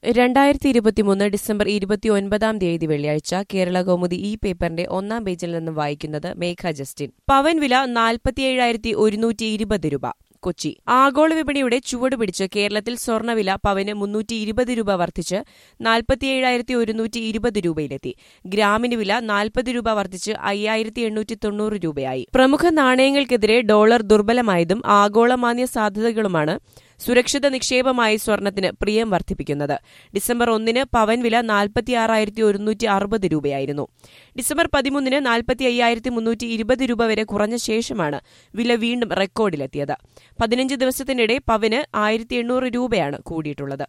രണ്ടായിരത്തി ഇരുപത്തിമൂന്ന് ഡിസംബർ ഇരുപത്തിയൊൻപതാം തീയതി വെള്ളിയാഴ്ച കേരള കൗമുദി ഈ പേപ്പറിന്റെ ഒന്നാം പേജിൽ നിന്നും വായിക്കുന്നത് മേഘ ജസ്റ്റിൻ പവൻ വില നാൽപ്പത്തിയേഴായിരത്തി ഒരുന്നൂറ്റി ഇരുപത് രൂപ കൊച്ചി ആഗോള വിപണിയുടെ ചുവട് പിടിച്ച് കേരളത്തിൽ സ്വർണ്ണവില പവന് മുന്നൂറ്റി ഇരുപത് രൂപ വർദ്ധിച്ച് നാൽപ്പത്തിയേഴായിരത്തി ഒരുന്നൂറ്റി ഇരുപത് രൂപയിലെത്തി ഗ്രാമിന് വില നാൽപ്പത് രൂപ വർദ്ധിച്ച് അയ്യായിരത്തി എണ്ണൂറ്റി തൊണ്ണൂറ് രൂപയായി പ്രമുഖ നാണയങ്ങൾക്കെതിരെ ഡോളർ ദുർബലമായതും ആഗോള മാന്യ സാധ്യതകളുമാണ് സുരക്ഷിത നിക്ഷേപമായി സ്വർണത്തിന് പ്രിയം വർദ്ധിപ്പിക്കുന്നത് ഡിസംബർ ഒന്നിന് പവൻ വില നാൽപ്പത്തിയാറായിരത്തി ഒരുന്നൂറ്റി അറുപത് രൂപയായിരുന്നു ഡിസംബർ പതിമൂന്നിന് നാൽപ്പത്തി അയ്യായിരത്തി മുന്നൂറ്റി ഇരുപത് രൂപ വരെ കുറഞ്ഞ ശേഷമാണ് വില വീണ്ടും റെക്കോർഡിലെത്തിയത് പതിനഞ്ച് ദിവസത്തിനിടെ പവന് ആയിരത്തി എണ്ണൂറ് രൂപയാണ് കൂടിയിട്ടുള്ളത്